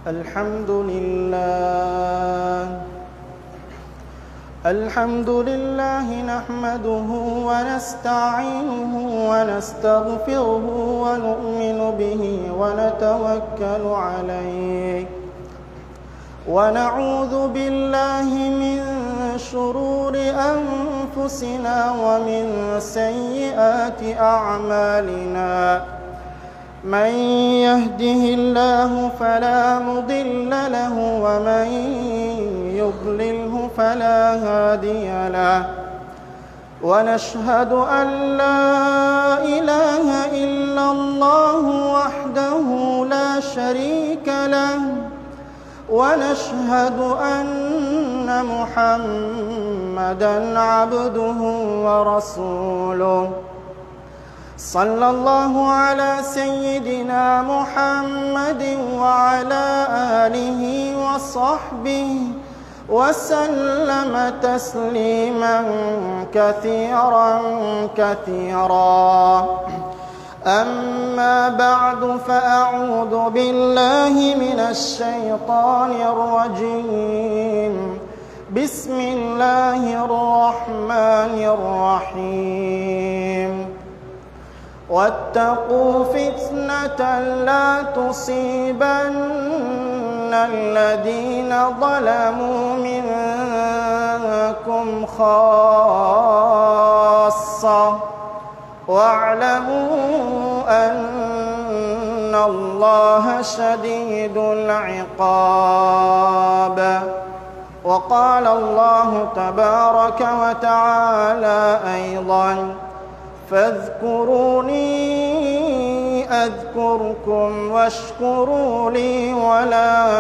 الحمد لله الحمد لله نحمده ونستعينه ونستغفره ونؤمن به ونتوكل عليه ونعوذ بالله من شرور أنفسنا ومن سيئات أعمالنا من يهده الله فلا مضل له ومن يضلله فلا هادي له ونشهد أن لا إله إلا الله وحده لا شريك له ونشهد أن محمدا عبده ورسوله صلى الله على سيدنا محمد وعلى آله وصحبه وسلم تسليما كثيرا كثيرا أما بعد فأعوذ بالله من الشيطان الرجيم بسم الله الرحمن الرحيم واتقوا فتنة لا تصيبن الذين ظلموا منكم خاصة واعلموا أن الله شديد العقاب وقال الله تبارك وتعالى أيضاً فاذكروني أذكركم واشكروا لي ولا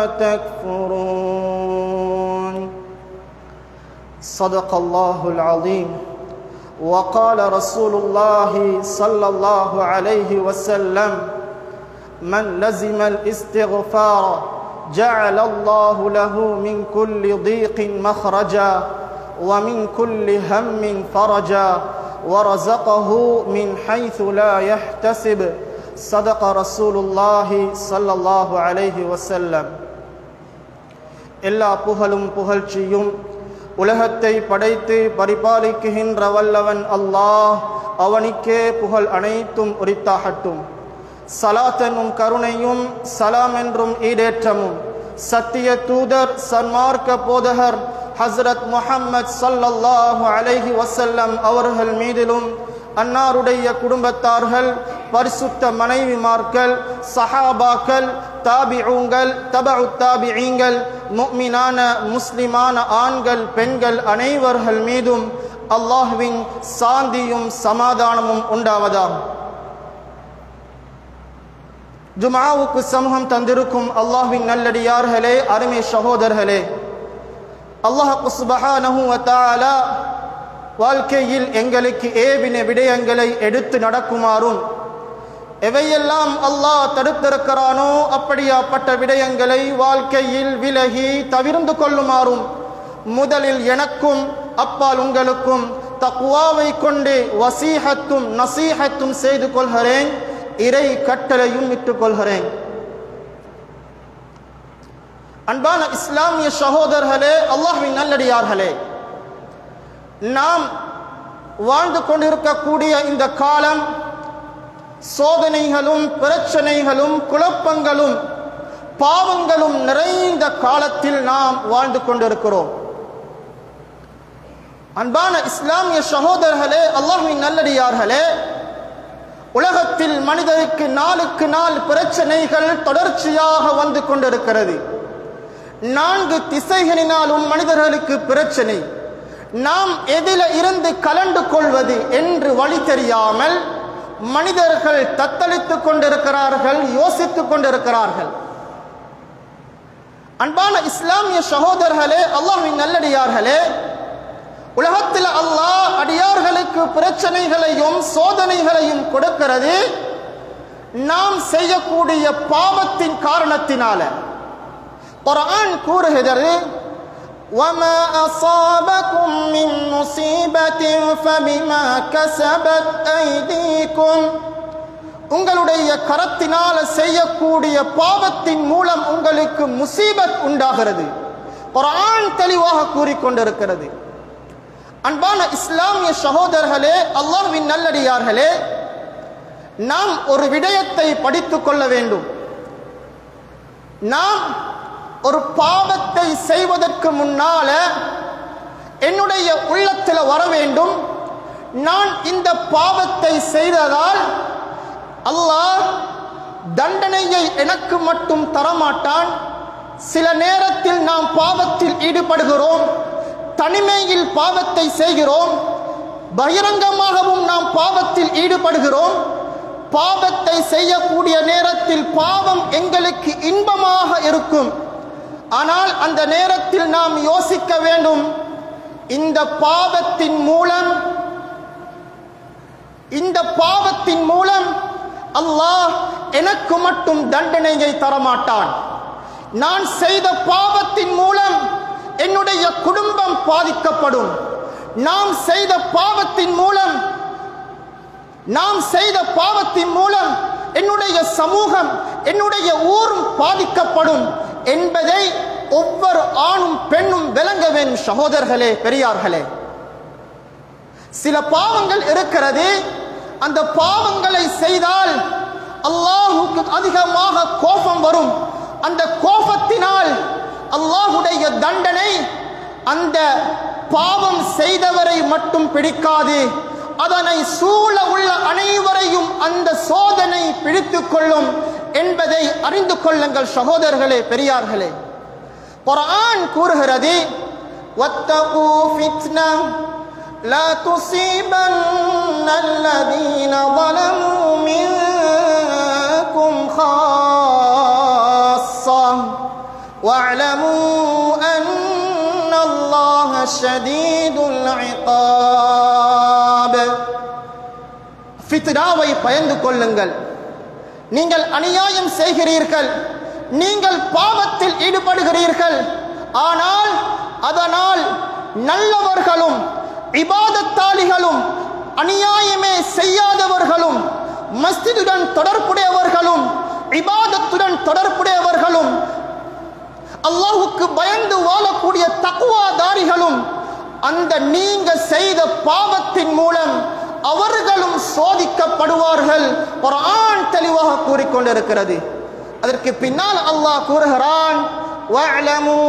تكفرون صدق الله العظيم وقال رسول الله صلى الله عليه وسلم من لزم الاستغفار جعل الله له من كل ضيق مخرجا ومن كل هم فرجا ورزقه من حيث لا يحتسب صدق رسول الله صلى الله عليه وسلم எல்லா புகழும் புகழ்ச்சியும் உலகத்தை படைத்து பரிபாலிக்குகின்ற வல்லவன் அல்லாஹ் அவனுக்கே புகழ் அனைத்தும் உரித்தாகட்டும் சலாத் என்னும் கருணையும் சலாம் என்றும் ஈடேற்றமும் சத்திய தூதர் சன்மார்க்க போதகர் ஹசரத் முஹம்மத் சல்லல்லாஹு அலைஹி வசல்லம் அவர்கள் மீதிலும் அன்னாருடைய குடும்பத்தார்கள் பரிசுத்த மனைவிமார்கள் சஹாபாக்கள் தாபிஊங்கள் தபு தாபிஈங்கள் முக்மினான முஸ்லிமான ஆண்கள் பெண்கள் அனைவர்கள் மீதும் அல்லாஹுவின் சாந்தியும் சமாதானமும் உண்டாவதாகும் ஜுமாவுக்கு சமூகம் தந்திருக்கும் அல்லாஹ்வின் நல்லடியார்களே அருமை சகோதரர்களே அல்லாஹ் சுபஹானஹு வதஆலா வாழ்க்கையில் எங்களுக்கு ஏவின விடயங்களை எடுத்து நடக்குமாறும் எவையெல்லாம் அல்லாஹ் தடுத்திருக்கிறானோ அப்படியாப்பட்ட விடயங்களை வாழ்க்கையில் விலகி தவிர்ந்து கொள்ளுமாறும் முதலில் எனக்கும் அப்பால் உங்களுக்கும் தக்குவாவை கொண்டு வசீகத்தும் நசீகத்தும் செய்து கொள்கிறேன் இறை கட்டளையும் இட்டுக் கொள்கிறேன் அன்பான இஸ்லாமிய சகோதரர்களே அல்லாஹின் நல்லடியார்களே நாம் வாழ்ந்து கொண்டிருக்கக்கூடிய இந்த காலம் சோதனைகளும் பிரச்சனைகளும் குழப்பங்களும் பாவங்களும் நிறைந்த காலத்தில் நாம் வாழ்ந்து கொண்டிருக்கிறோம் அன்பான இஸ்லாமிய சகோதரர்களே அல்லாஹின் நல்லடியார்களே உலகத்தில் மனிதருக்கு நாளுக்கு நாள் பிரச்சனைகள் தொடர்ச்சியாக வந்து கொண்டிருக்கிறது நான்கு திசைகளினாலும் மனிதர்களுக்கு பிரச்சனை நாம் எதில இருந்து கலண்டு கொள்வது என்று வழி தெரியாமல் மனிதர்கள் தத்தளித்துக் கொண்டிருக்கிறார்கள் யோசித்துக் கொண்டிருக்கிறார்கள் அன்பான இஸ்லாமிய சகோதரர்களே அல்லாஹின் நல்லடியார்களே உலகத்தில் அல்லாஹ் அடியார்களுக்கு பிரச்சனைகளையும் சோதனைகளையும் கொடுக்கிறது நாம் செய்யக்கூடிய பாவத்தின் காரணத்தினால குர்ஆன் கூறுகிறது وما أصابكم من مصيبة فبما كسبت أيديكم உங்களுடைய கரத்தினால செய்யக்கூடிய பாவத்தின் மூலம் உங்களுக்கு முசீபத் உண்டாகிறது குர்ஆன் தெளிவாக கூறிக்கொண்டிருக்கிறது அன்பான இஸ்லாமிய சகோதரர்களே அல்லாஹ்வின் நல்லடியார்களே நாம் ஒரு விடயத்தை படித்துக் கொள்ள வேண்டும் நாம் ஒரு பாவத்தை செய்வதற்கு முன்னால என்னுடைய உள்ளத்தில் வர வேண்டும் நான் இந்த பாவத்தை செய்ததால் அல்லாஹ் தண்டனையை எனக்கு மட்டும் தரமாட்டான் சில நேரத்தில் நாம் பாவத்தில் ஈடுபடுகிறோம் தனிமையில் பாவத்தை செய்கிறோம் பகிரங்கமாகவும் நாம் பாவத்தில் ஈடுபடுகிறோம் பாவத்தை செய்யக்கூடிய நேரத்தில் பாவம் எங்களுக்கு இன்பமாக இருக்கும் ஆனால் அந்த நேரத்தில் நாம் யோசிக்க வேண்டும் இந்த பாவத்தின் மூலம் இந்த பாவத்தின் மூலம் அல்லாஹ் எனக்கு மட்டும் தண்டனையை தரமாட்டான் நான் செய்த பாவத்தின் மூலம் என்னுடைய குடும்பம் பாதிக்கப்படும் நாம் செய்த பாவத்தின் மூலம் நாம் செய்த பாவத்தின் மூலம் என்னுடைய சமூகம் என்னுடைய ஊரும் பாதிக்கப்படும் என்பதை ஒவ்வொரு ஆணும் பெண்ணும் விளங்க வேண்டும் சகோதரர்களே பெரியார்களே சில பாவங்கள் இருக்கிறது அந்த பாவங்களை செய்தால் அல்லாஹுக்கு அதிகமாக கோபம் வரும் அந்த கோபத்தினால் அல்லாஹுடைய தண்டனை அந்த பாவம் செய்தவரை மட்டும் பிடிக்காது அதனை சூழ உள்ள அனைவரையும் அந்த சோதனை பிடித்துக் கொள்ளும் என்பதை அறிந்து கொள்ளுங்கள் சகோதரர்களே பெரியார்களே குர்ஆன் கூறுகிறது وَاتَّقُوا فِتْنَةً لَا تُصِيبَنَّ الَّذِينَ ظَلَمُوا مِنكُمْ خَاصَّةً وَاعْلَمُوا أَنَّ اللَّهَ شَدِيدُ الْعِقَابِ ஃபித்னாவை பயந்து கொள்ளுங்கள் நீங்கள் அநியாயம் செய்கிறீர்கள் நீங்கள் பாவத்தில் ஈடுபடுகிறீர்கள் ஆனால் அதனால் நல்லவர்களும் இபாதத்தாளிகளும் அநியாயமே செய்யாதவர்களும் மஸ்ஜிதுடன் தொடர்புடையவர்களும் இபாதத்துடன் தொடர்புடையவர்களும் அல்லாஹுக்கு பயந்து வாழக்கூடிய தக்குவாதாரிகளும் அந்த நீங்க செய்த பாவத்தின் மூலம் அவர்களும் சோதிக்கப்படுவார்கள் ஒரு ஆண் தெளிவாக கூறிக்கொண்டிருக்கிறது அதற்கு பின்னால் அல்லாஹ் கூறுகிறான் "வஅலமூ",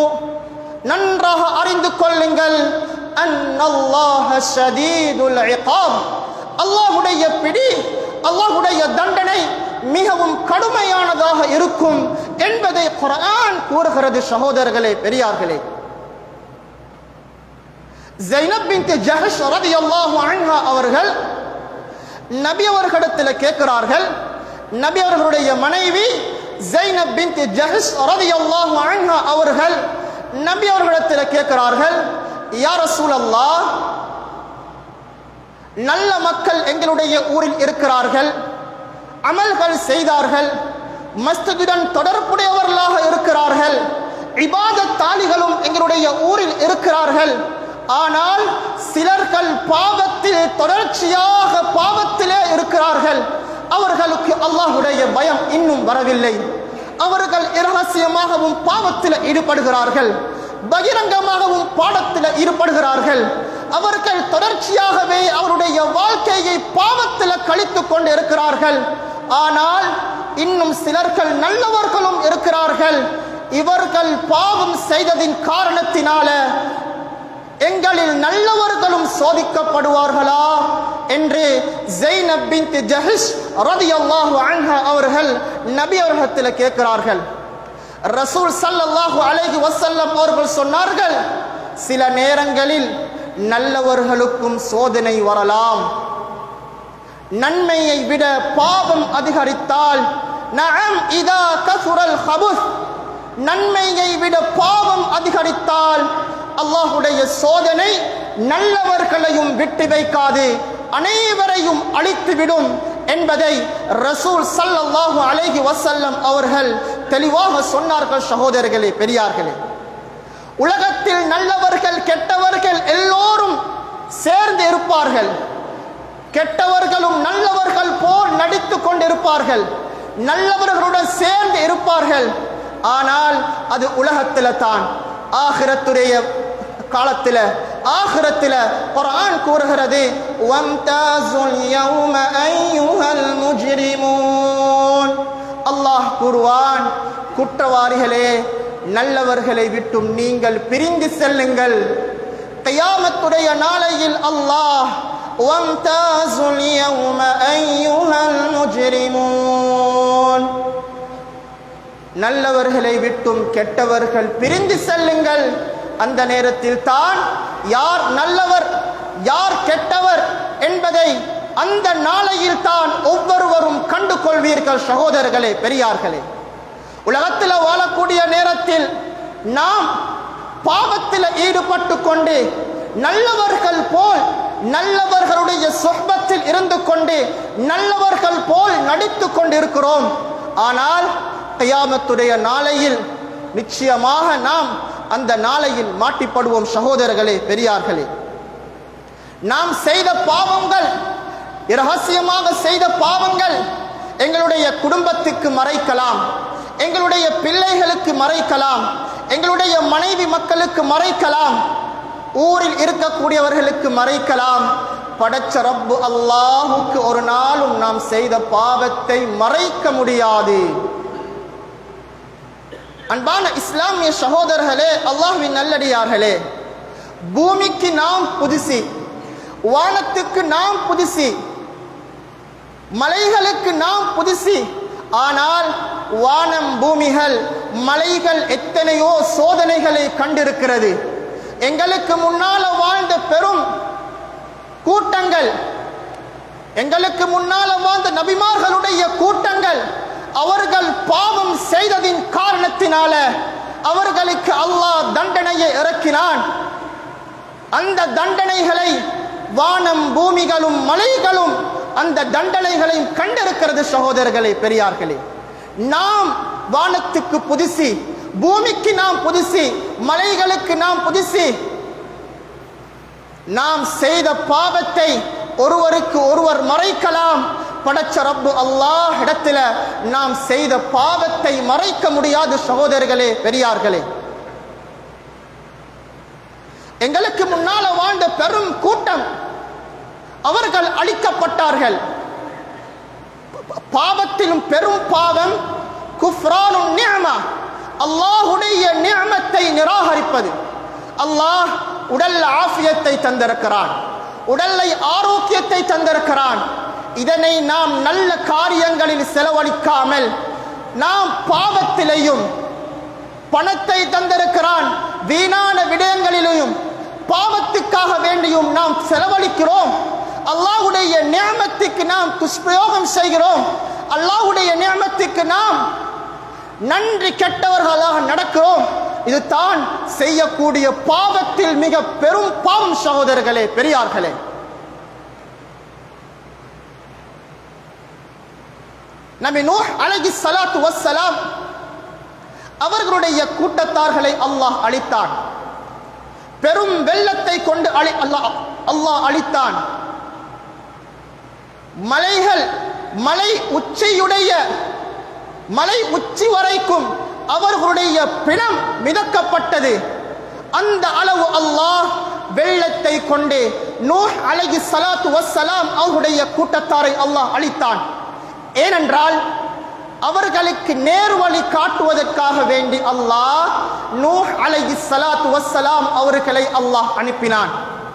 நன்றாக அறிந்து கொள்ளுங்கள் அன்னல்லாஹ ஷதீதுல் இகாப் அல்லாஹ்வுடைய பிடி அல்லாஹ்வுடைய தண்டனை மிகவும் கடுமையானதாக இருக்கும் என்பதை குர்ஆன் கூறுகிறது சகோதரர்களே பெரியார்களே ஜைனப் பின்த் ஜஹஷ் ரலியல்லாஹு அன்ஹா அவர்கள் நபி அவர்களிடத்தில் கேட்கிறார்கள் நபி அவர்களுடைய மனைவி ஜைனப் பின்த் ஜஹஷ் ரலியல்லாஹு அன்ஹா அவர்கள் நபி அவர்களிடத்தில் கேட்கிறார்கள் யா ரசூலல்லாஹ் நல்ல மக்கள் எங்களுடைய ஊரில் இருக்கிறார்கள் அமல்கள் செய்தார்கள் மஸ்திதுடன் தொடர்புடையவர்களாக இருக்கிறார்கள் இபாதத்தாளிகளும் எங்களுடைய ஊரில் இருக்கிறார்கள் ஆனால் சிலர்கள் பாவத்தில் தொடர்ச்சியாக பாவத்திலே இருக்கிறார்கள் அவர்களுக்கு அல்லாஹுடைய பயம் இன்னும் வரவில்லை அவர்கள் இரகசியமாகவும் பாவத்தில் ஈடுபடுகிறார்கள் பகிரங்கமாகவும் பாடத்தில் ஈடுபடுகிறார்கள் அவர்கள் தொடர்ச்சியாகவே அவருடைய வாழ்க்கையை பாவத்தில் கழித்துக் கொண்டு இருக்கிறார்கள் ஆனால் இன்னும் சிலர்கள் நல்லவர்களும் இருக்கிறார்கள் இவர்கள் பாவம் செய்ததின் காரணத்தினால எங்களில் நல்லவர்களும் சோதிக்கப்படுவார்களா என்று ஜெய்னப் பின்த் ஜஹஷ் ரலியல்லாஹு அன்ஹா அவர்கள் நபி அவர்களிடத்தில் கேட்கிறார்கள் ரசூல் ஸல்லல்லாஹு அலைஹி வஸல்லம் அவர்கள் சொன்னார்கள் சில நேரங்களில் நல்லவர்களுக்கும் சோதனை வரலாம் நன்மையை விட பாவம் அதிகரித்தால் நஅம் இதா கசுரல் ஹபுஸ் நன்மையை விட பாவம் அதிகரித்தால் அல்லாஹுடைய சோதனை நல்லவர்களையும் விட்டு வைக்காது அனைவரையும் அழித்துவிடும் என்பதை ரசூல் ஸல்லல்லாஹு அலைஹி வஸல்லம் அவர்கள் தெளிவாக சொன்னார்கள் சகோதரர்களே பெரியார்களே உலகத்தில் நல்லவர்கள் கெட்டவர்கள் எல்லோரும் சேர்ந்து இருப்பார்கள் கெட்டவர்களும் நல்லவர்கள் போல் நடித்துக் கொண்டிருப்பார்கள் நல்லவர்களுடன் சேர்ந்து இருப்பார்கள் ஆனால் அது உலகத்தில தான் ஆகிரத்துடைய காலத்தில ஆகிரத்தில குர்ஆன் கூறுகிறது வம்தாசுல் யௌம அய்யுஹல் முஜ்ரிமூன் அல்லாஹ் கூறுவான் குற்றவாளிகளே நல்லவர்களை விட்டும் நீங்கள் பிரிந்து செல்லுங்கள் கியாமத்துடைய நாளையில் அல்லாஹ் வம்தாசுல் யௌம அய்யுஹல் முஜ்ரிமூன் நல்லவர்களை விட்டும் கெட்டவர்கள் பிரிந்து செல்லுங்கள் அந்த நேரத்தில் தான் யார் நல்லவர் யார் கெட்டவர் என்பதை அந்த நாளையில் தான் ஒவ்வொருவரும் கண்டு கொள்வீர்கள் சகோதரர்களே பெரியார்களே உலகத்தில் வாழக்கூடிய நேரத்தில் நாம் பாவத்தில் ஈடுபட்டு கொண்டு நல்லவர்கள் போல் நல்லவர்களுடைய சொற்பத்தில் இருந்து கொண்டு நல்லவர்கள் போல் நடித்துக் கொண்டிருக்கிறோம் ஆனால் கியாமத்துடைய நாளையில் நிச்சயமாக நாம் அந்த நாளையில் மாட்டிப்படுவோம் சகோதரர்களே பெரியார்களே நாம் செய்த பாவங்கள் இரகசியமாக செய்த பாவங்கள் எங்களுடைய குடும்பத்துக்கு மறைக்கலாம் எங்களுடைய பிள்ளைகளுக்கு மறைக்கலாம் எங்களுடைய மனைவி மக்களுக்கு மறைக்கலாம் ஊரில் இருக்கக்கூடியவர்களுக்கு மறைக்கலாம் படைச்ச ரப்பு அல்லாஹுக்கு ஒரு நாளும் நாம் செய்த பாவத்தை மறைக்க முடியாது அன்பான இஸ்லாமிய சகோதரர்களே அல்லாஹ்வின் நல்லடியார்களே பூமிக்கு நாம் புதுசி வானத்துக்கு நாம் புதுசி மலைகளுக்கு நாம் புதுசி ஆனால் வானம் பூமிகள் மலைகள் எத்தனையோ சோதனைகளை கண்டிருக்கிறது எங்களுக்கு முன்னால வாழ்ந்த பெரும் கூட்டங்கள் எங்களுக்கு முன்னால வாழ்ந்த நபிமார்களுடைய கூட்டங்கள் அவர்கள் பாவம் செய்ததின் காரணத்தினால அவர்களுக்கு அல்லாஹ் தண்டனையை இறக்கினான் அந்த தண்டனைகளை வானம் பூமிகளும் மலைகளும் அந்த தண்டனைகளையும் கண்டிருக்கிறது சகோதரர்களே பெரியார்களே நாம் வானத்துக்கு புதுசி பூமிக்கு நாம் புதுசி மலைகளுக்கு நாம் புதுசி நாம் செய்த பாவத்தை ஒருவருக்கு ஒருவர் மறைக்கலாம் படைச்ச ரப்பு அல்லாஹ் இடத்துல நாம் செய்த பாவத்தை மறைக்க முடியாது சகோதரர்களே பெரியார்களே எங்களுக்கு முன்னால வாழ்ந்த பெரும் கூட்டம் அவர்கள் அழிக்கப்பட்டார்கள் பாவத்திலும் பெரும் பாவம் குஃப்ரானும் நியமா அல்லாஹுடைய நியமத்தை நிராகரிப்பது அல்லாஹ் உடல் ஆஃபியத்தை தந்திருக்கிறான் உடலை ஆரோக்கியத்தை தந்திருக்கிறான் இதனை நாம் நல்ல காரியங்களில் செலவழிக்காமல் நாம் பாவத்திலையும் பணத்தை தந்திருக்கிறான் வீணான விடயங்களிலும் பாவத்துக்காக வேண்டியும் நாம் செலவழிக்கிறோம் அல்லாஹ்வுடைய நியமத்துக்கு நாம் துஷ்பிரயோகம் செய்கிறோம் அல்லாஹ்வுடைய நியமத்துக்கு நாம் நன்றி கெட்டவர்களாக நடக்கிறோம் இதுதான் செய்யக்கூடிய பாவத்தில் மிக பெரும் பாவம் சகோதரர்களே பெரியார்களே நபி நூஹ் அலைஹி ஸலாத்து வஸ்ஸலாம் அவர்களுடைய கூட்டத்தார்களை அல்லாஹ் அழித்தான் பெரும் வெள்ளத்தை கொண்டு அழி அல்லாஹ் அல்லாஹ் அழித்தான் மலைகள் மலை உச்சியுடைய மலை உச்சி வரைக்கும் அவர்களுடைய பிணம் மிதக்கப்பட்டது அந்த அளவு அல்லாஹ் வெள்ளத்தை கொண்டு நூஹ் அலைஹி ஸலாத்து வஸ்ஸலாம் அவர்களுடைய கூட்டத்தாரை அல்லாஹ் அழித்தான் ஏனென்றால் அவர்களுக்கு நேர்வழி காட்டுவதற்காக வேண்டி அல்லாஹ் நூஹ் அலைஹி ஸலாத்து வஸ்ஸலாம் அவர்களை அல்லாஹ் அனுப்பினான்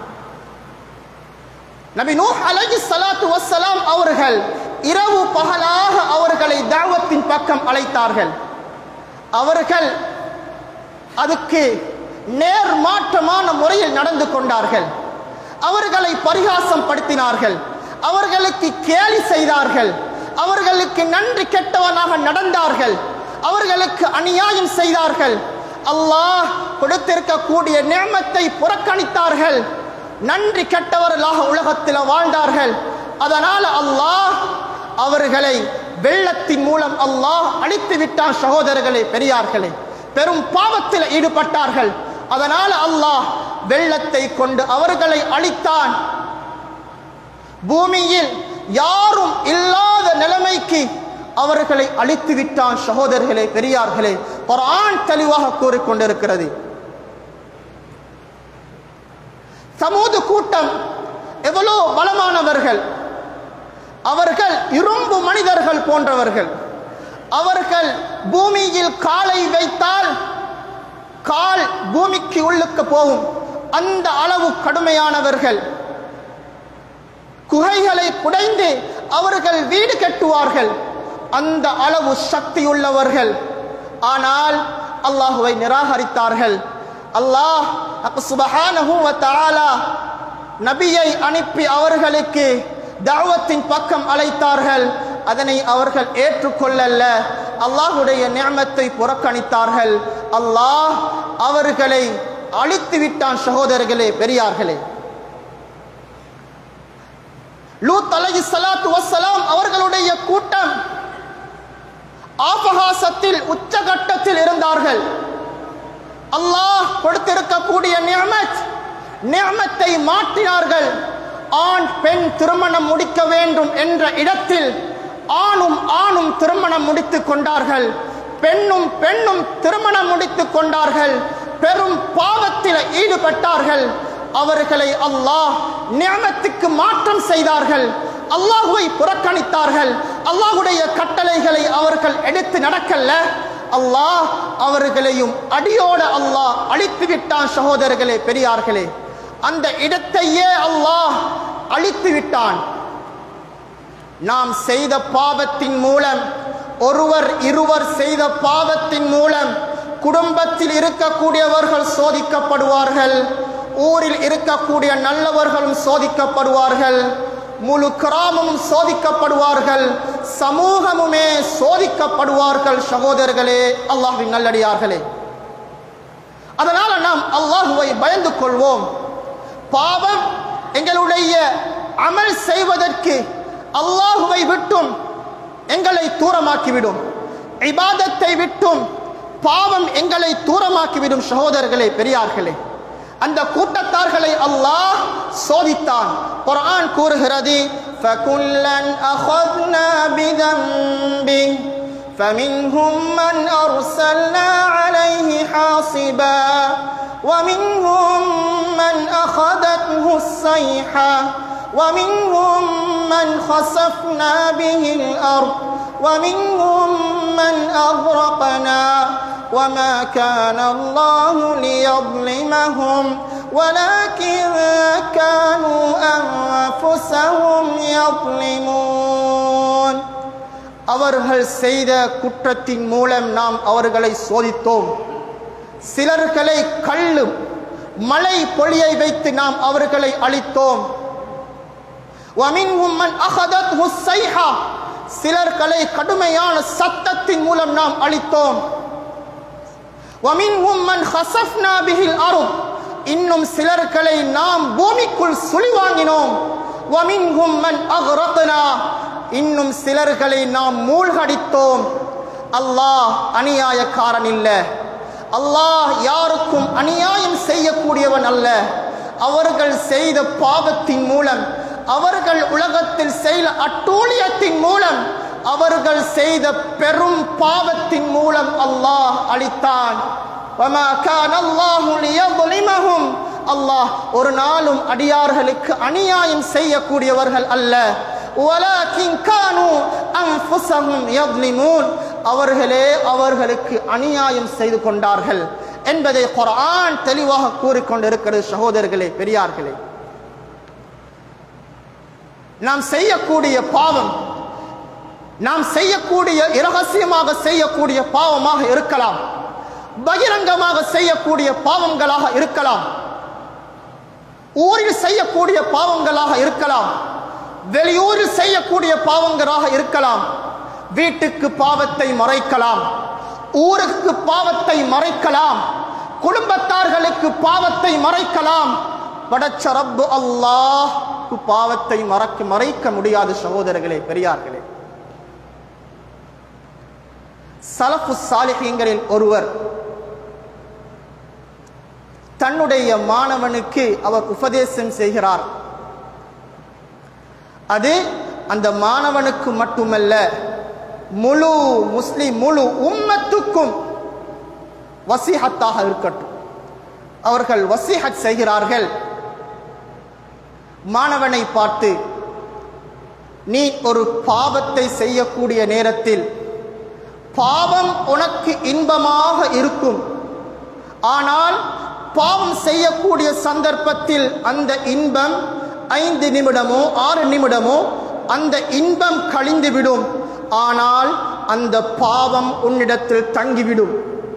நபி நூஹ் அலைஹி ஸலாத்து வஸ்ஸலாம் அவர்கள் இரவு பகலாக அவர்களை தாவத்தின் பக்கம் அழைத்தார்கள் அவர்கள் அதுக்கு நேர் மாற்றமான முறையில் நடந்து கொண்டார்கள் அவர்களை பரிகாசம் படுத்தினார்கள் அவர்களுக்கு கேலி செய்தார்கள் அவர்களுக்கு நன்றி கெட்டவனாக நடந்தார்கள் அவர்களுக்கு அநியாயம் செய்தார்கள் அல்லாஹ் கொடுத்திருக்கக்கூடிய நியமத்தை புறக்கணித்தார்கள் நன்றி கெட்டவர்களாக உலகத்தில் வாழ்ந்தார்கள் அதனால் அல்லாஹ் அவர்களை வெள்ளத்தின் மூலம் அல்லாஹ் அழித்து விட்டான் சகோதரர்களே பெரியார்களே பெரும் பாவத்தில் ஈடுபட்டார்கள் அதனால் அல்லாஹ் வெள்ளத்தை கொண்டு அவர்களை அழித்தான் பூமியில் யாரும் இல்லாத நிலைமைக்கு அவர்களை அழித்து விட்டான் சகோதரர்களே பெரியார்களே குர்ஆன் தெளிவாக கூறிக்கொண்டிருக்கிறது சமூது கூட்டம் எவ்வளோ பலமானவர்கள் அவர்கள் இரும்பு மனிதர்கள் போன்றவர்கள் அவர்கள் பூமியில் காலை வைத்தால் கால் பூமிக்கு உள்ளுக்கு போகும் அந்த அளவு கடுமையானவர்கள் குகைகளை குடைந்து அவர்கள் வீடு கட்டுவார்கள் அந்த அளவு சக்தியுள்ளவர்கள் ஆனால் அல்லாஹுவை நிராகரித்தார்கள் அல்லாஹ் சுபஹானஹு வ தஆலா நபியை அனுப்பி அவர்களுக்கு தாவத்தின் பக்கம் அழைத்தார்கள் அதனை அவர்கள் ஏற்றுக்கொள்ளல்ல அல்லாஹுடைய நியமத்தை புறக்கணித்தார்கள் அல்லாஹ் அவர்களை அழித்து விட்டான் சகோதரர்களே பெரியார்களே லூத் அலைஹி ஸலாத்து வஸ்ஸலாம் அவர்களுடைய கூட்டம் ஆபகாசத்தில் உச்சகட்டத்தில் இருந்தார்கள் அல்லாஹ் கொடுத்திருக்கக்கூடிய நியமத் நியமத்தை மாற்றினார்கள் ஆண் பெண் திருமணம் முடிக்க வேண்டும் என்ற இடத்தில் ஆணும் ஆணும் திருமணம் முடித்துக் கொண்டார்கள் பெண்ணும் பெண்ணும் திருமணம் முடித்துக் கொண்டார்கள் பெரும் பாவத்தில் ஈடுபட்டார்கள் அவர்களை அல்லாஹ் நியமத்துக்கு மாற்றம் செய்தார்கள் அல்லாஹுவை புறக்கணித்தார்கள் அல்லாஹுடைய கட்டளைகளை அவர்கள் எடுத்து நடக்கல்ல அல்லாஹ் அவர்களையும் அடியோட அல்லாஹ் அழித்து விட்டான் சகோதரர்களே பெரியார்களே அந்த இடத்தையே அல்லாஹ் அழித்து விட்டான் நாம் செய்த பாவத்தின் மூலம் ஒருவர் இருவர் செய்த பாவத்தின் மூலம் குடும்பத்தில் இருக்கக்கூடியவர்கள் சோதிக்கப்படுவார்கள் ஊரில் இருக்கக்கூடிய நல்லவர்களும் சோதிக்கப்படுவார்கள் முழு கிராமமும் சோதிக்கப்படுவார்கள் சமூகமுமே சோதிக்கப்படுவார்கள் சகோதரர்களே அல்லாஹ்வின் நல்லடியார்களே அதனால நாம் அல்லாஹுவை பயந்து கொள்வோம் பாவம் எங்களுடைய அமல் செய்வதற்கு அல்லாஹுவை விட்டும் எங்களை தூரமாக்கிவிடும் இபாதத்தை விட்டும் பாவம் எங்களை தூரமாக்கிவிடும் சகோதரர்களே பெரியார்களே அந்த கூட்டத்தார்களை அல்லாஹ் சோதித்தான் குர்ஆன் கூறுகிறது فَكُلًّا أَخَذْنَا بِذَنبِهِ فَمِنْهُمْ مَنْ أَرْسَلْنَا عَلَيْهِ حَاصِبًا وَمِنْهُمْ مَنْ أَخَذَتْهُ الصَّيْحَةُ وَمِنْهُمْ مَنْ خَسَفْنَا بِهِ الْأَرْضَ وَمِنْهُمْ مَنْ أَغْرَقْنَا وما كان الله ليظلمهم ولكن كانوا أنفسهم يظلمون அவர்கள் செய்த குற்றத்தின் மூலம் நாம் அவர்களை சோதித்தோம் சிலர்களை கல்லு மழை பொழியை வைத்து நாம் அவர்களை அழித்தோம் وَمِنْهُمْ مَنْ أَخَذَتْهُ الصَّيْحَةُ சிலர்களை கடுமையான சத்தத்தின் மூலம் நாம் அழித்தோம் وَمِنْهُمْ مَنْ خَسَفْنَا بِهِ الْأَرْضِ இன்னும் சிலர்களை நாம் பூமிக்குள் சுழி வாங்கினோம் وَمِنْهُمْ مَنْ أَغْرَقْنَا இன்னும் சிலர்களை நாம் மூழ்கடித்தோம் அல்லாஹ் அநியாயக்காரன் இல்ல அல்லாஹ் யாருக்கும் அநியாயம் செய்யக்கூடியவன் அல்ல அவர்கள் செய்த பாவத்தின் மூலம் அவர்கள் உலகத்தில் செய்த அட்டூழியத்தின் மூலம் அவர்கள் செய்த பெரும் பாவத்தின் மூலம் அல்லாஹ் அளித்தான் وَمَا كَانَ اللَّهُ لِيَظْلِمَهُمْ அல்லாஹ் ஒரு நாளும் அடியார்களுக்கு அநியாயம் செய்யக்கூடியவர்கள் அல்ல وَلَكِنْ كَانُوا أَنفُسَهُمْ يَظْلِمُونَ அவர்களே அவர்களுக்கு அநியாயம் செய்து கொண்டார்கள் என்பதை குர்ஆன் தெளிவாக கூறிக்கொண்டிருக்கிறது சகோதரர்களே பெரியார்களே நாம் செய்யக்கூடிய பாவம் நாம் செய்யக்கூடிய இரகசியமாக செய்யக்கூடிய பாவமாக இருக்கலாம் பகிரங்கமாக செய்யக்கூடிய பாவங்களாக இருக்கலாம் ஊரில் செய்யக்கூடிய பாவங்களாக இருக்கலாம் வெளியூரில் செய்யக்கூடிய பாவங்களாக இருக்கலாம் வீட்டுக்கு பாவத்தை மறைக்கலாம் ஊருக்கு பாவத்தை மறைக்கலாம் குடும்பத்தார்களுக்கு பாவத்தை மறைக்கலாம் படைச்ச ரப்பு அல்லாஹ் பாவத்தை மறக்க மறைக்க முடியாது சகோதரர்களே பெரியார்களே சலஃபு சாலிஹீங்களில் ஒருவர் தன்னுடைய மாணவனுக்கு அவர் உபதேசம் செய்கிறார் அது அந்த மாணவனுக்கு மட்டுமல்ல முழு முஸ்லிம் முழு உம்மத்துக்கும் வசிஹத்தாக இருக்கட்டும் அவர்கள் வசிஹத் செய்கிறார்கள் மாணவனை பார்த்து நீ ஒரு பாவத்தை செய்யக்கூடிய நேரத்தில் பாவம் உனக்கு இன்பமாக இருக்கும் ஆனால் பாவம் செய்யக்கூடிய சந்தர்ப்பத்தில் அந்த இன்பம் ஐந்து நிமிடமோ ஆறு நிமிடமோ அந்த இன்பம் கழிந்துவிடும் ஆனால் அந்த பாவம் உன்னிடத்தில் தங்கிவிடும்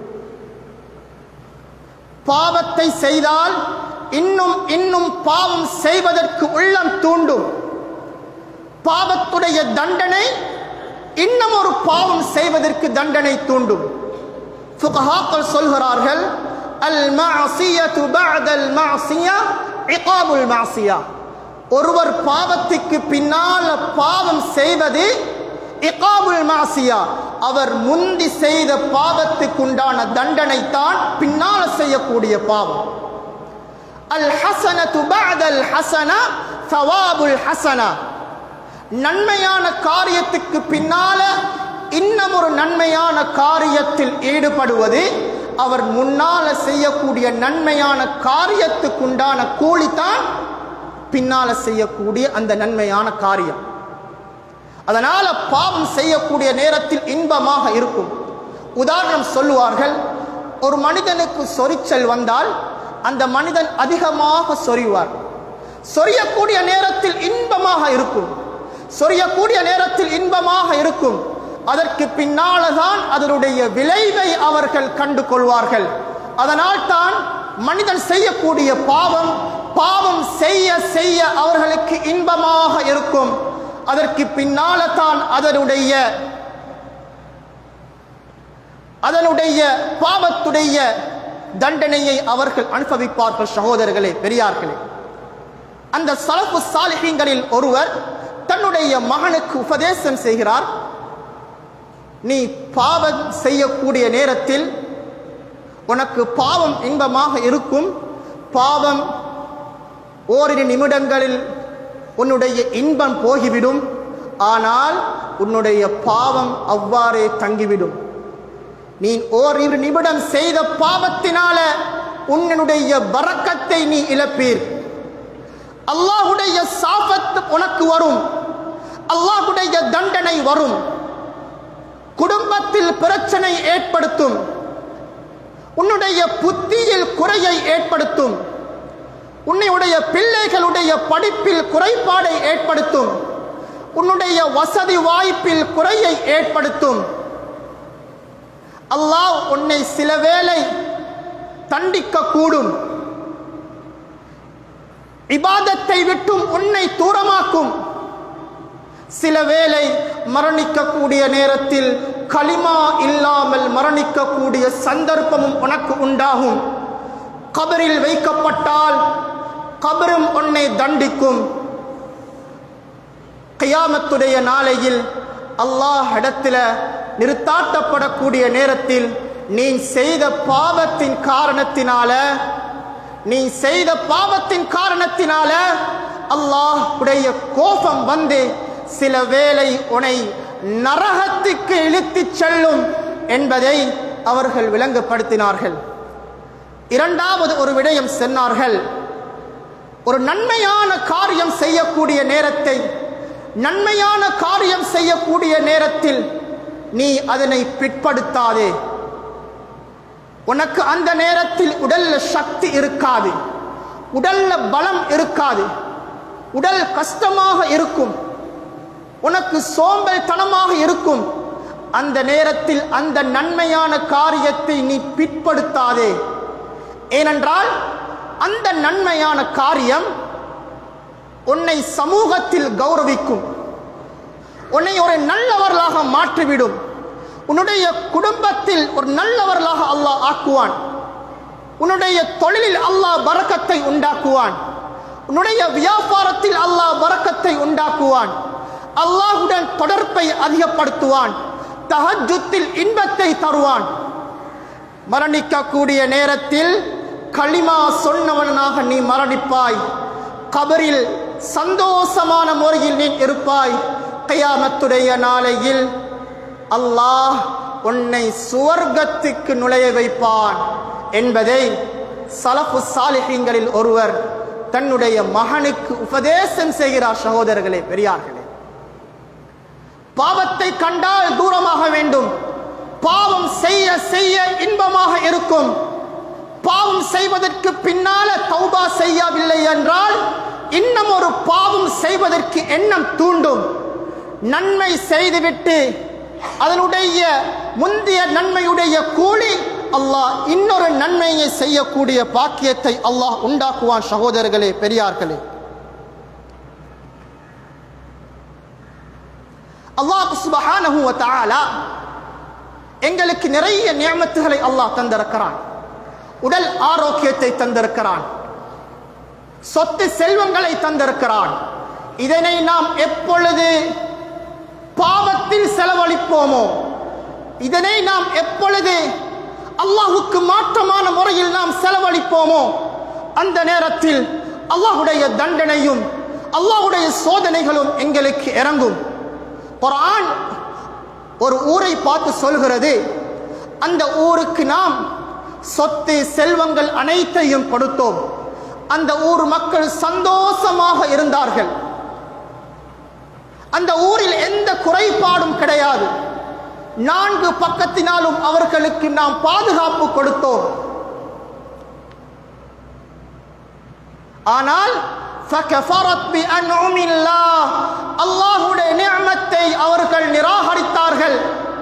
பாவத்தை செய்தால் இன்னும் இன்னும் பாவம் செய்வதற்கு உள்ளம் தூண்டும் பாவத்துடைய தண்டனை இன்னும் ஒரு பாவம் செய்வதற்கு தண்டனை தூண்டும் ஃபுகஹாக்கள் சொல்கிறார்கள் அல் மஅசியத்து பஅதல் மஅசியா இகாபுல் மஅசியா ஒருவர் பாவத்துக்கு பின்னால பாவம் செய்வது இகாபுல் மஅசியா அவர் முந்தி செய்த பாவத்துக்கு உண்டான தண்டனை தான் பின்னால செய்யக்கூடிய பாவம் அல் ஹசனத்து பஅதல் ஹசனா சவாபுல் ஹசனா நன்மையான காரியத்துக்கு பின்னால இன்னும் ஒரு நன்மையான காரியத்தில் ஈடுபடுவது அவர் முன்னால செய்யக்கூடிய நன்மையான காரியத்துக்குண்டான கூலித்தான் பின்னால செய்யக்கூடிய அந்த நன்மையான காரியம் அதனால பாவம் செய்யக்கூடிய நேரத்தில் இன்பமாக இருக்கும் உதாரணம் சொல்லுவார்கள் ஒரு மனிதனுக்கு சொரிச்சல் வந்தால் அந்த மனிதன் அதிகமாக சொறிவார் சொரியக்கூடிய நேரத்தில் இன்பமாக இருக்கும் சொரியக்கூடிய நேரத்தில் இன்பமாக இருக்கும் அதற்கு பின்னால்தான் அதனுடைய விளைவை அவர்கள் கண்டு கொள்வார்கள் அதனால் தான் மனிதன் செய்யக்கூடிய பாவம் பாவம் செய்ய செய்ய அவர்களுக்கு இன்பமாக இருக்கும் அதற்கு பின்னால தான் அதனுடைய அதனுடைய பாவத்துடைய தண்டனையை அவர்கள் அனுபவிப்பார்கள் சகோதரர்களே பெரியார்களே அந்த சலப்பு சாலிஹீங்களில் ஒருவர் தன்னுடைய மகனுக்கு உபதேசம் செய்கிறார் நீ பாவம் செய்யக்கூடிய நேரத்தில் உனக்கு பாவம் இன்பமாக இருக்கும் பாவம் ஓரிரு நிமிடங்களில் உன்னுடைய இன்பம் போகிவிடும் ஆனால் உன்னுடைய பாவம் அவ்வாறே தங்கிவிடும் நீ ஓரிரு நிமிடம் செய்த பாவத்தினால உன்னுடைய பறக்கத்தை நீ இழப்பீர் அல்லாஹுடைய சாபத்து உனக்கு வரும் அல்லாஹுடைய தண்டனை வரும் குடும்பத்தில் பிரச்சனை ஏற்படுத்தும் உன்னுடைய புத்தியில் குறையை ஏற்படுத்தும் உன்னுடைய பிள்ளைகளுடைய படிப்பில் குறைபாடை ஏற்படுத்தும் உன்னுடைய வசதி வாய்ப்பில் குறையை ஏற்படுத்தும் அல்லாஹ் உன்னை சில வேளை தண்டிக்க கூடும் இபாதத்தை விட்டும் உன்னை தூரமாக்கும் சில வேளை மரணிக்கக்கூடிய நேரத்தில் களிமா இல்லாமல் மரணிக்கக்கூடிய சந்தர்ப்பமும் உனக்கு உண்டாகும் கபரில் வைக்கப்பட்டால் கபரும் உன்னை தண்டிக்கும் கியாமத்துடைய நாளையில் அல்லாஹ் இடத்துல நிறுத்தாட்டப்படக்கூடிய நேரத்தில் நீ செய்த பாவத்தின் காரணத்தினால நீ செய்த பாவத்தின் காரணத்தினால அல்லாஹ் உடைய கோபம் வந்து சில வேளை உனை நரகத்துக்கு இழுத்துச் செல்லும் என்பதை அவர்கள் விளங்கப்படுத்தினார்கள் இரண்டாவது ஒரு விடயம் சொன்னார்கள் ஒரு நன்மையான காரியம் செய்யக்கூடிய நேரத்தை நன்மையான காரியம் செய்யக்கூடிய நேரத்தில் நீ அதனை பிற்படுத்தாதே உனக்கு அந்த நேரத்தில் உடல்ல சக்தி இருக்காது உடல்ல பலம் இருக்காது உடல் கஷ்டமாக இருக்கும் உனக்கு சோம்பல்தனமாக இருக்கும் அந்த நேரத்தில் அந்த நன்மையான காரியத்தை நீ பிற்படுத்தாதே ஏனென்றால் அந்த நன்மையான காரியம் உன்னை சமூகத்தில் கௌரவிக்கும் உன்னை ஒரு நல்லவர்களாக மாற்றிவிடும் உன்னுடைய குடும்பத்தில் ஒரு நல்லவர்களாக அல்லாஹ் ஆக்குவான் உன்னுடைய தொழிலில் அல்லாஹ் பறக்கத்தை உண்டாக்குவான் உன்னுடைய வியாபாரத்தில் அல்லாஹ் பறக்கத்தை உண்டாக்குவான் அல்லாஹுடன் தொடர்பை அதிகப்படுத்துவான் தஹஜுத்தில் இன்பத்தை தருவான் மரணிக்கக்கூடிய நேரத்தில் களிமா சொன்னவனாக நீ மரணிப்பாய் கபரில் சந்தோஷமான முறையில் நீ இருப்பாய் கயாமத்துடைய நாளையில் அல்லாஹ் உன்னை சுவர்க்கத்துக்கு நுழைய வைப்பான் என்பதை சலஃபு சாலிஹீன்களில் ஒருவர் தன்னுடைய மகனுக்கு உபதேசம் செய்கிறார் சகோதரர்களே பெரியார்களே பாவத்தை கண்டால் தூரமாக வேண்டும் பாவம் செய்ய செய்ய இன்பமாக இருக்கும் பாவம் செய்வதற்கு பின்னால தௌபா செய்யவில்லை என்றால் இன்னும் ஒரு பாவம் செய்வதற்கு எண்ணம் தூண்டும் நன்மை செய்துவிட்டு அதனுடைய முந்தைய நன்மையுடைய கூலி அல்லாஹ் இன்னொரு நன்மையை செய்யக்கூடிய பாக்கியத்தை அல்லாஹ் உண்டாக்குவான் சகோதரர்களே பெரியார்களே அல்லாஹ் சுபஹானஹு வ தஆலா எங்களுக்கு நிறைய நியமத்துகளை அல்லாஹ் தந்திருக்கிறான் உடல் ஆரோக்கியத்தை தந்திருக்கிறான் சொத்து செல்வங்களை தந்திருக்கிறான் இதனை நாம் எப்பொழுது பாவத்தில் செலவழிப்போமோ இதனை நாம் எப்பொழுது அல்லாஹுக்கு மாற்றமான முறையில் நாம் செலவழிப்போமோ அந்த நேரத்தில் அல்லாஹுடைய தண்டனையும் அல்லாஹுடைய சோதனைகளும் எங்களுக்கு இறங்கும் குர்ஆன் ஒரு ஊரை பார்த்து சொல்கிறது அந்த ஊருக்கு நாம் சொத்து செல்வங்கள் அனைத்தையும் கொடுத்தோம் அந்த ஊர் மக்கள் சந்தோஷமாக இருந்தார்கள் அந்த ஊரில் எந்த குறைபாடும் கிடையாது நான்கு பக்கத்தினாலும் அவர்களுக்கு நாம் பாதுகாப்பு கொடுத்தோம் ஆனால் فَكَفَرَتْ بِأَنْعُمِ اللَّهِ அல்லாஹ்வுடைய நிஅமத்தை அவர்கள் நிராகரித்தார்கள்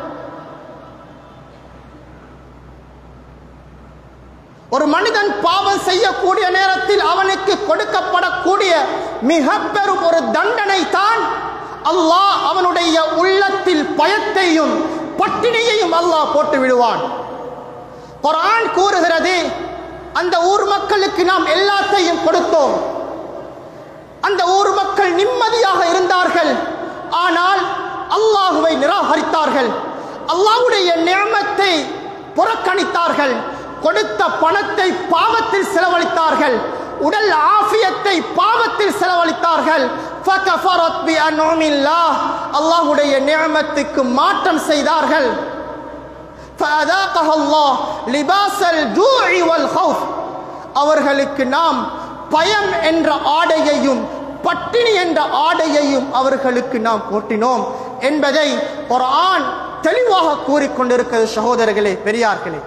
ஒரு மனிதன் பாவம் செய்யக்கூடிய நேரத்தில் அவனுக்கு கொடுக்கப்படக்கூடிய மிக பெரும் ஒரு தண்டனை தான் அல்லாஹ் அவனுடைய உள்ளத்தில் பயத்தையும் பட்டினியையும் அல்லாஹ் போட்டு விடுவான் குர்ஆன் கூறுகிறது அந்த ஊர் மக்களுக்கு நாம் எல்லாத்தையும் கொடுத்தோம் அந்த ஊர் மக்கள் நிம்மதியாக இருந்தார்கள் ஆனால் அல்லாஹுவை நிராகரித்தார்கள் அல்லாஹ்வுடைய நியமத்தை புறக்கணித்தார்கள் கொடுத்த பணத்தை பாவத்தில் செலவழித்தார்கள் உடல் ஆஃபியத்தை பாவத்தில் செலவழித்தார்கள் فَكَفَرَتْ بِأَنْعُمِ اللَّهِ அல்லாஹ்வுடைய நியமத்துக்கு மாற்றம் செய்தார்கள் فَأَذَاقَهَا اللَّهُ لِبَاسَ الْجُوعِ وَالْخَوْفِ அவர்களுக்கு நாம் பயம் என்ற ஆடையையும் பட்டினி என்ற ஆடையையும் அவர்களுக்கு நாம் போட்டினோம் என்பதை குர்ஆன் தெளிவாக கூறிக்கொண்டிருக்கிறது சகோதரர்களே பெரியார்களே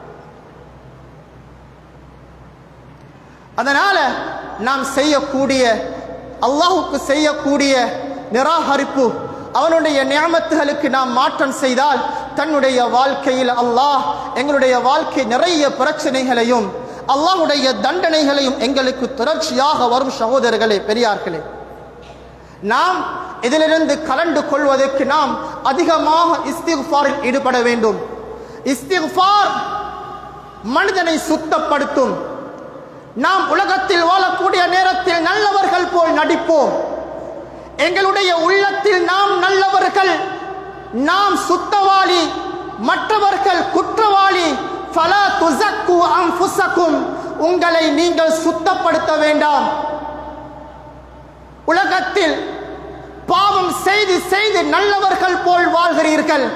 அதனால நாம் செய்யக்கூடிய அல்லாஹுக்கு செய்யக்கூடிய நிராகரிப்பு அவனுடைய நியமத்துகளுக்கு நாம் மாற்றம் செய்தால் தன்னுடைய வாழ்க்கையில் அல்லாஹ் எங்களுடைய வாழ்க்கை நிறைய பிரச்சனைகளையும் அல்லாஹுடைய தண்டனைகளையும் எங்களுக்கு தொடர்ச்சியாக வரும் சகோதரர்களே பெரியார்களே நாம் இதிலிருந்து கலந்து கொள்வதற்கு நாம் அதிகமாக இஸ்திஃபாரில் ஈடுபட வேண்டும் இஸ்திஃபார் மனிதனை சுத்தப்படுத்தும் நாம் உலகத்தில் வாழக்கூடிய நேரத்தில் நல்லவர்கள் போல் நடிப்போம் எங்களுடைய உள்ளத்தில் நாம் நல்லவர்கள் நாம் சுத்தவாளி மற்றவர்கள் குற்றவாளி ஃபலா துஸக்கு அன்ஃபுஸக்கும் உங்களை நீங்கள் சுத்தப்படுத்த வேண்டாம் உலகத்தில் பாவம் செய்து செய்து நல்லவர்கள் போல் வாழ்கிறீர்கள்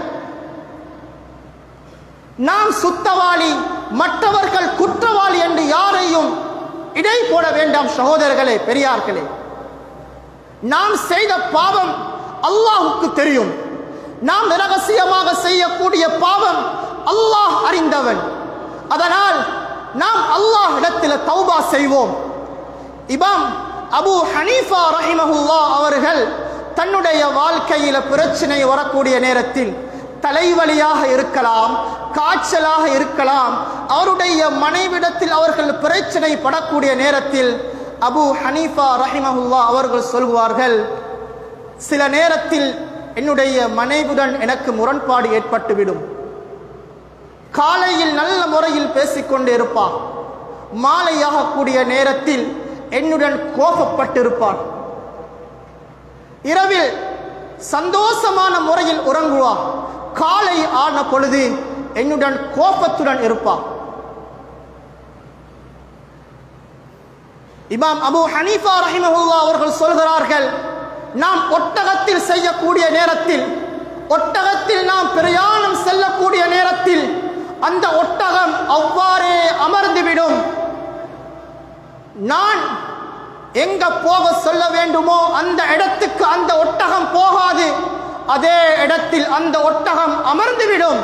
நாம் சுத்தவாளி மற்றவர்கள் குற்றவாளி என்று யாரையும் இடை போட வேண்டாம் சகோதரர்களே பெரியார்களே நாம் செய்த பாவம் அல்லாஹுக்கு தெரியும் நாம் ரகசியமாக செய்யக்கூடிய பாவம் அல்லாஹ் அறிந்தவன் அதனால் நாம் அல்லாஹ் இடத்தில் தௌபா செய்வோம் இமாம் அபு ஹனீஃபா ரஹிமஹுல்லா அவர்கள் தன்னுடைய வாழ்க்கையில பிரச்சனை வரக்கூடிய நேரத்தில் தலைவலியாக இருக்கலாம் காய்ச்சலாக இருக்கலாம் அவருடைய மனைவிடத்தில் அவர்கள் பிரச்சனை படக்கூடிய நேரத்தில் அபு ஹனீஃபா ரஹிமஹுல்லா அவர்கள் சொல்வார்கள் சில நேரத்தில் என்னுடைய மனைவியுடன் எனக்கு முரண்பாடு ஏற்பட்டுவிடும் காலையில் நல்ல முறையில் பேசிக்கொண்டு இருப்பார் மாலையாக கூடிய நேரத்தில் என்னுடன் கோபப்பட்டிருப்பார் இரவில் சந்தோஷமான முறையில் உறங்குவார் காலை ஆன பொழுது என்னுடன் கோபத்துடன் இருப்பார் இமாம் அபு ஹனீஃபா ரஹிமஹுல்லா அவர்கள் சொல்கிறார்கள் நாம் ஒட்டகத்தில் செய்யக்கூடிய நேரத்தில் ஒட்டகத்தில் நாம் பிரயாணம் செல்லக்கூடிய நேரத்தில் அந்த ஒட்டகம் அவ்வாறே அமர்ந்துவிடும் நான் எங்க போக சொல்ல வேண்டுமோ அந்த இடத்துக்கு அந்த ஒட்டகம் போகாது அதே இடத்தில் அந்த ஒட்டகம் அமர்ந்துவிடும்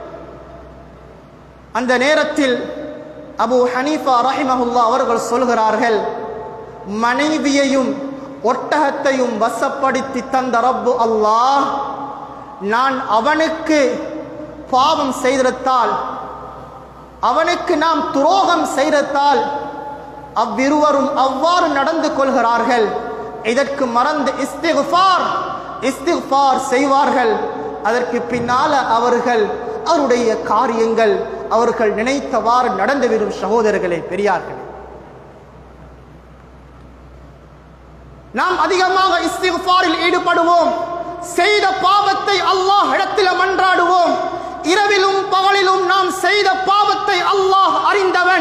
அந்த நேரத்தில் அபு ஹனீஃபா ரஹிமஹுல்லா அவர்கள் சொல்கிறார்கள் மனைவியையும் ஒட்டகத்தையும் வசப்படுத்தி தந்த ரப்பு அல்லாஹ் நான் அவனுக்கு பாவம் செய்திருத்தால் அவனுக்கு நாம் துரோகம் செய்திருத்தால் அவ்விருவரும் அவ்வாறு நடந்து கொள்கிறார்கள் இதற்கு மறந்து இஸ்திஃபார் இஸ்திஃபார் செய்வார்கள் அதற்கு பின்னால அவர்கள் அவருடைய காரியங்கள் அவர்கள் நினைத்தவாறு நடந்துவிடும் சகோதரர்களே பெரியார்களே நாம் அதிகமாக இஸ்திஃபாரில் ஈடுபடுவோம் செய்த பாவத்தை அல்லாஹ் இடத்தில மன்றாடுவோம் இரவிலும் பகலிலும் நாம் செய்த பாவத்தை அல்லாஹ் அறிந்தவன்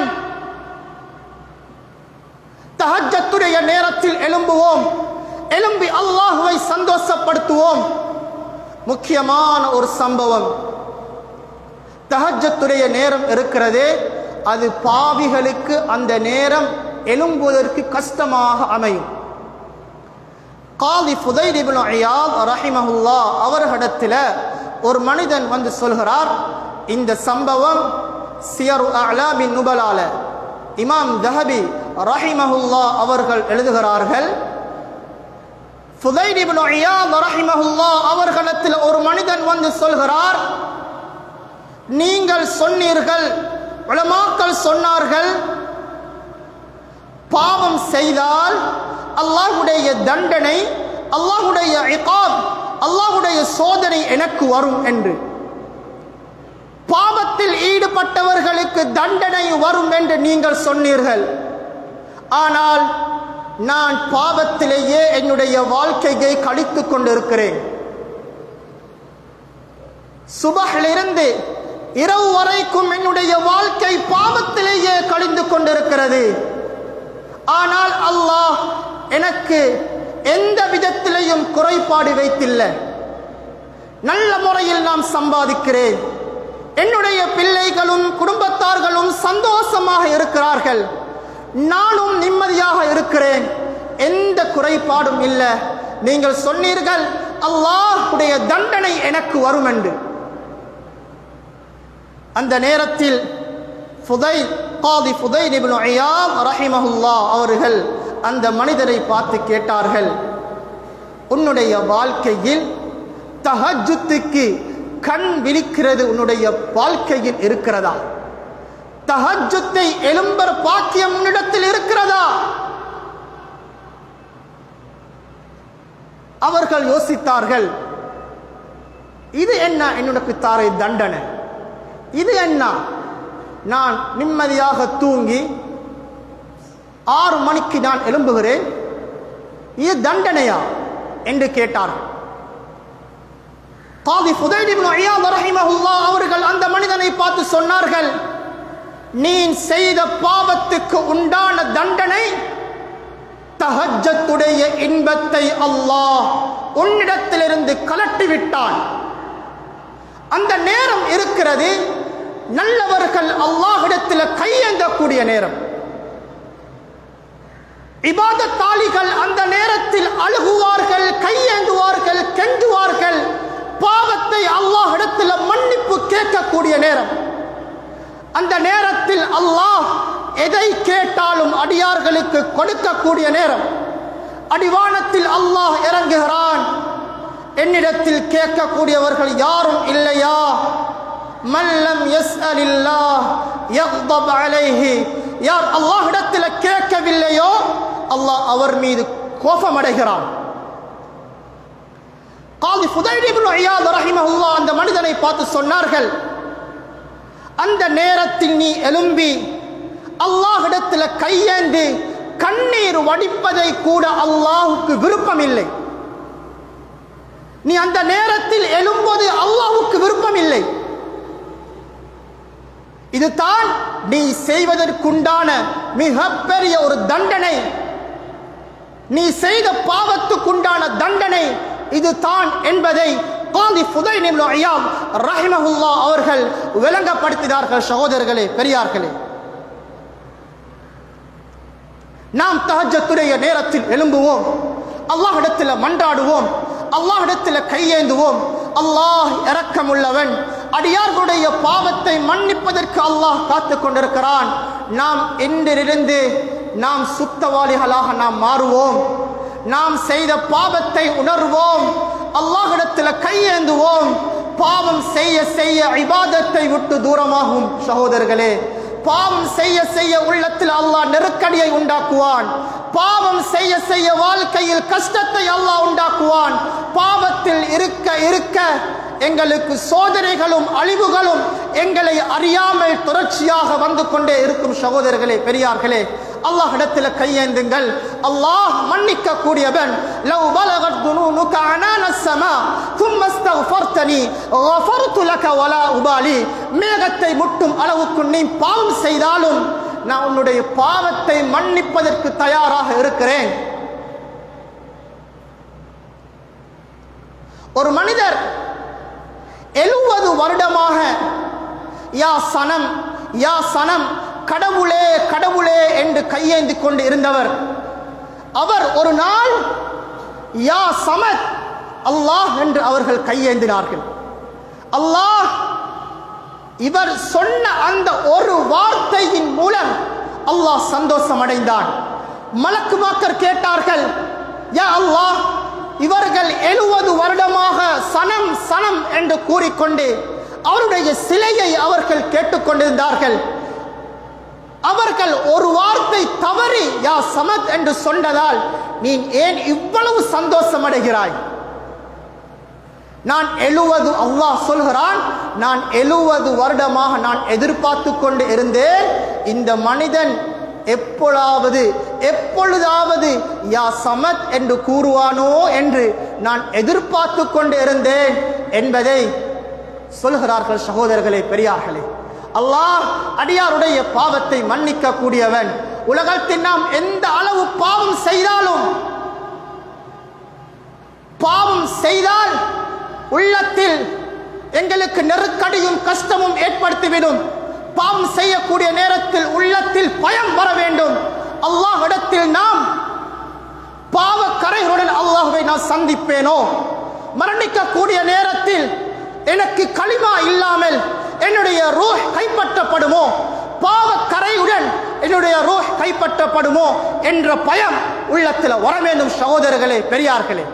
தஹஜத்துடைய நேரத்தில் எழும்புவோம் எழும்பி அல்லாஹுவை சந்தோஷப்படுத்துவோம் முக்கியமான ஒரு சம்பவம் தஹஜத்துடைய நேரம் இருக்கிறதே அது பாவிகளுக்கு அந்த நேரம் எழும்புவதற்கு கஷ்டமாக அமையும் காதி ஃபுதைல் இப்னு இயாத் ரஹிமஹுல்லா அவர்களிடத்தில் ஒரு மனிதன் வந்து சொல்கிறார் இந்த சம்பவம் சியரு அலாமின் நுபலால இமாம் தஹபி ரஹிமஹுல்லா அவர்கள் எழுதுகிறார்கள் ஃபுதைல் இப்னு இயாத் ரஹிமஹுல்லா அவர்களிடத்தில் ஒரு மனிதன் வந்து சொல்கிறார் நீங்கள் சொன்னீர்கள் உலமாக்கள் சொன்னார்கள் பாவம் செய்தால் அல்லாஹுடைய தண்டனை அல்லாஹுடைய இகாப் அல்லாஹுடைய சோதனை எனக்கு வரும் என்று பாவத்தில் ஈடுபட்டவர்களுக்கு தண்டனை வரும் என்று நீங்கள் சொன்னீர்கள் ஆனால் நான் பாவத்திலேயே என்னுடைய வாழ்க்கையை கழித்துக் கொண்டிருக்கிறேன் சுபகிலிருந்து இரவு வரைக்கும் என்னுடைய வாழ்க்கை பாவத்திலேயே கழிந்து கொண்டிருக்கிறது ஆனால் அல்லாஹ் எனக்கு எந்த விதத்திலையும் குறைபாடு வைத்தில்லை நல்ல முறையில் நாம் சம்பாதிக்கிறேன் என்னுடைய பிள்ளைகளும் குடும்பத்தார்களும் சந்தோஷமாக இருக்கிறார்கள் நானும் நிம்மதியாக இருக்கிறேன் எந்த குறைபாடும் இல்லை நீங்கள் சொன்னீர்கள் அல்லாஹுடைய தண்டனை எனக்கு வரும் என்று அந்த நேரத்தில் ஃபுதை காதி ஃபுதை நிபுணு ஐயாம் ரஹிமஹுல்லா அவர்கள் அந்த மனிதரை பார்த்து கேட்டார்கள் உன்னுடைய வாழ்க்கையில் தஹஜுத்துக்கு கண் விழிக்கிறது உன்னுடைய வாழ்க்கையில் இருக்கிறதா தஹஜுத்தை எழும்பர் பாக்கியம் உன்னிடத்தில் இருக்கிறதா அவர்கள் யோசித்தார்கள் இது என்ன என்னுடைய தாரை தண்டனை இது என்ன நான் நிம்மதியாக தூங்கி ஆறு மணிக்கு நான் எழும்புகிறேன் இது தண்டனையா என்று கேட்டார்கள் காதி ஃபுதைலிப்னு ஐயாத் ரஹிமஹுல்லாஹ் அவர்கள் அந்த மனிதனை பார்த்து சொன்னார்கள் நீ செய்த பாவத்துக்கு உண்டான தண்டனை தஹஜத்துடைய இன்பத்தை அல்லாஹ் உன்னிடத்திலிருந்து கலட்டி விட்டான் அந்த நேரம் இருக்கிறது நல்லவர்கள் அல்லாஹிடத்தில் கையேந்தக்கூடிய நேரம் இபாதத்தாளிகள் அந்த நேரத்தில் அழுகுவார்கள் கையேந்துவார்கள் கெஞ்சுவார்கள் பாவத்தை அல்லாஹிடத்தில் மன்னிப்பு கேட்கக்கூடிய நேரம் அந்த நேரத்தில் அல்லாஹ் எதை கேட்டாலும் அடியார்களுக்கு கொடுக்கக்கூடிய நேரம் அடிவானத்தில் அல்லாஹ் இறங்குகிறான் என்னிடத்தில் கேட்கக்கூடியவர்கள் யாரும் இல்லையா மல்லம் எஸ் அலில்லாஹ் யக்தப் அலைஹி யார் அல்லாஹ்விடத்தில் கேட்கவில்லையோ அல்லாஹ் அவர் மீது கோபமடைகிறான் காதி ஃபுதைல் இப்னு இயாத் ரஹிமஹுல்லாஹ் அந்த மனிதனை பார்த்து சொன்னார்கள் அந்த நேரத்தில் நீ எழும்பி அல்லாஹ்விடத்தில் கையேந்து கண்ணீர் வடிப்பதை கூட அல்லாஹுக்கு விருப்பம் இல்லை நீ அந்த நேரத்தில் எழும்போது அல்லாஹுக்கு விருப்பம் இல்லை இதுதான் நீ செய்வதற்குண்டான மிகப்பெரிய ஒரு தண்டனை நீ செய்த பாவத்துக்குண்டான தண்டனை இதுதான் என்பதை காந்தி ஃபுதைல் இப்னு ஐயாம் ரஹிமஹுல்லா அவர்கள் விளங்கப்படுத்தினார்கள் சகோதரர்களே பெரியார்களே நாம் தஹஜத்துடைய நேரத்தில் எழும்புவோம் அல்லாஹ்விடத்தில் மன்றாடுவோம் அல்லாஹ்விடத்தில் கையேந்துவோம் அல்லாஹ் இரக்கமுள்ளவன் அடியார்களுடைய பாவத்தை மன்னிப்பதற்கு அல்லாஹ் காத்துக் கொண்டிருக்கிறான் நாம் இன்றிலிருந்து நாம் சுத்தவாளிகளாக நாம் மாறுவோம் நாம் செய்த பாவத்தை உணர்வோம் அல்லாஹ்விடத்தில் கையேந்துவோம் பாவம் செய்ய செய்ய இபாதத்தை விட்டு தூரமாகும் சகோதரர்களே பாவம் செய்ய செய்ய உள்ளத்தில் அல்லாஹ் நெருக்கடியை உண்டாக்குவான் பாவம் செய்ய செய்ய வாழ்க்கையில் கஷ்டத்தை அல்லாஹ் உண்டாக்குவான் பாவத்தில் இருக்க இருக்க எங்களுக்கு சோதனைகளும் அழிவுகளும் எங்களை அறியாமல் தொடர்ச்சியாக வந்து கொண்டே இருக்கும் சகோதரர்களே பெரியார்களே அல்லாஹ் இடத்துல கையேந்துங்கள் அல்லாஹ் மன்னிக்க கூடியவன் லவ் பலகத் துனூனுக அனான ஸமா ثم استغفرتني غفرت لك ولا உபாலி மேகத்தை முட்டும் அளவுக்கு நீ பாவம் செய்தாலும் நான் உன்னுடைய பாவத்தை மன்னிப்பதற்கு தயாராக இருக்கிறேன் ஒரு மனிதர் எழுபது வருடமாக யா சனம் யா சனம் கடவுளே கடவுளே என்று கையேந்தி கொண்டு இருந்தவர் அவர் ஒரு நாள் யா சமத் அல்லாஹ் என்று அவர்கள் கையேந்தினார்கள் அல்லாஹ் இவர் சொன்ன அந்த ஒரு வார்த்தையின் மூலம் அல்லாஹ் சந்தோஷம் அடைந்தான் மலக்கு மாக்கர் கேட்டார்கள் யா அல்லாஹ் இவர்கள் எழுபது வருடமாக சனம் சனம் என்று கூறிக்கொண்டு அவருடைய சிலையை அவர்கள் கேட்டுக்கொண்டிருந்தார்கள் அவர்கள் ஒரு வார்த்தை தவறி யா சமத் என்று சொன்னதால் நீ ஏன் இவ்வளவு சந்தோஷம் அடைகிறாய் நான் எழுவது அல்லாஹ் சொல்கிறான் நான் எழுவது வருடமாக நான் எதிர்பார்த்து கொண்டு இருந்தேன் இந்த மனிதன் எப்பொழாவது எப்பொழுதாவது யா சமத் என்று கூறுவானோ என்று நான் எதிர்பார்த்து கொண்டு இருந்தேன் என்பதை சொல்கிறார்கள் சகோதரர்களே பெரியார்களே அல்லாஹ் அடியாருடைய பாவத்தை மன்னிக்க கூடியவன் உலகத்தில் நாம் எந்த அளவு பாவம் செய்தாலும் பாவம் செய்தால் உள்ளத்தில் எங்களுக்கு நெருக்கடியும் கஷ்டமும் ஏற்படுத்திவிடும் பாவம் செய்யக்கூடிய நேரத்தில் உள்ளத்தில் பயம் வர வேண்டும் அல்லாஹ் இடத்தில் நாம் பாவ கரைகளுடன் அல்லாஹுவை நான் சந்திப்பேனோ மரணிக்கக்கூடிய நேரத்தில் எனக்கு களிமா இல்லாமல் என்னுடைய ரூஹ் கைப்பற்றப்படுமோ பாவ கரையுடன் என்னுடைய ரூஹ் கைப்பற்றப்படுமோ என்ற பயம் உள்ளத்தில் வர வேண்டும் சகோதரர்களே பெரியார்களே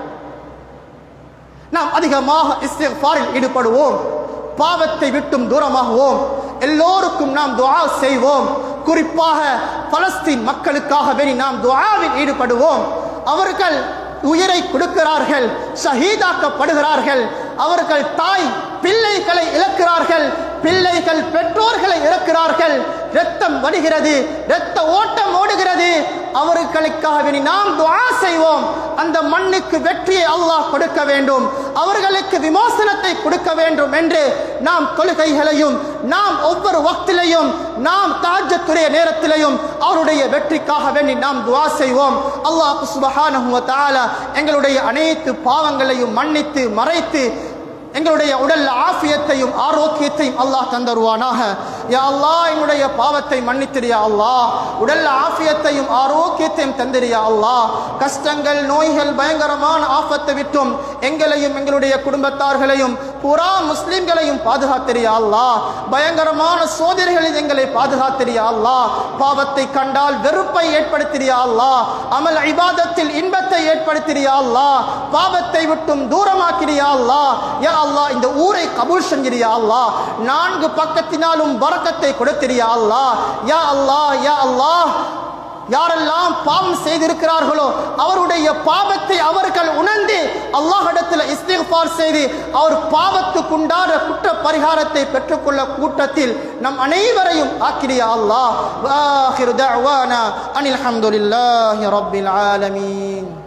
நாம் அதிகமாக இஸ்திஃபாரில் ஈடுபடுவோம் பாவத்தை விட்டும் தூரமாகுவோம் எல்லோருக்கும் நாம் துஆ செய்வோம் குறிப்பாக பலஸ்தீன் மக்களுக்காக வேண்டி நாம் துஆவில் ஈடுபடுவோம் அவர்கள் உயிரை கொடுக்கிறார்கள் ஷஹீதாக்கப்படுகிறார்கள் அவர்கள் தாய் பிள்ளைகளை இழக்கிறார்கள் பிள்ளைகள் பெற்றோர்களை இழக்கிறார்கள் ரத்தம் வடிகிறது ரத்த ஓட்டம் ஓடுகிறது அவர்களுக்காக வேண்டி நாம் துஆ செய்வோம் அந்த மண்ணுக்கு வெற்றியை அல்லாஹ் கொடுக்க வேண்டும் அவர்களுக்கு விமோசனத்தை கொடுக்க வேண்டும் என்று நாம் தொழுகைகளையும் நாம் ஒவ்வொரு வக்திலையும் நாம் தாஜத்துடைய நேரத்திலையும் அவருடைய வெற்றிக்காக வேண்டி நாம் துஆ செய்வோம் அல்லாஹ் சுபஹானஹு வ தஆலா எங்களுடைய அனைத்து பாவங்களையும் மன்னித்து மறைத்து எங்களுடைய உடல் ஆஃபியத்தையும் ஆரோக்கியத்தையும் அல்லாஹ் தந்தருவானாக யா அல்லாஹ் என்னுடைய பாவத்தை மன்னித்திரியா அல்லாஹ் உடல் ஆஃபியத்தையும் ஆரோக்கியத்தையும் தந்திரியா அல்லாஹ் கஷ்டங்கள் நோய்கள் பயங்கரமான ஆபத்தை விட்டும் எங்களையும் எங்களுடைய குடும்பத்தார்களையும் புறா முஸ்லிம்களையும் பாதுகாத்திரியா அல்லாஹ் பயங்கரமான சோதனைகளில் எங்களை பாதுகாத்திரியா அல்லாஹ் பாவத்தை கண்டால் வெறுப்பை ஏற்படுத்திரியா அல்லாஹ் அமல் இபாதத்தில் இன்பத்தை ஏற்படுத்திரியா அல்லாஹ் பாவத்தை விட்டும் தூரமாக்கிறியா அல்லாஹ் யா அல்லாஹ் இந்த ஊரை கபூல் செஞ்சிரியா அல்லாஹ் நான்கு பக்கத்தினாலும் பரக்கத்தை கொடுத்திரியா அல்லாஹ் யா அல்லாஹ் யா அல்லாஹ் யாரெல்லாம் பாவம் செய்திருக்கிறார்களோ அவருடைய பாவத்தை அவர்கள் உணர்ந்து அல்லாஹிடத்தில் இஸ்திஃபார் செய்து அவர் பாவத்துக்குண்டான குற்ற பரிகாரத்தை பெற்றுக்கொள்ள கூட்டத்தில் நம் அனைவரையும் ஆக்கிரியா அல்லாஹ் வாஹிரு தஅவானா அனில் ஹம்துலில்லாஹி ரப்பில் ஆலமீன்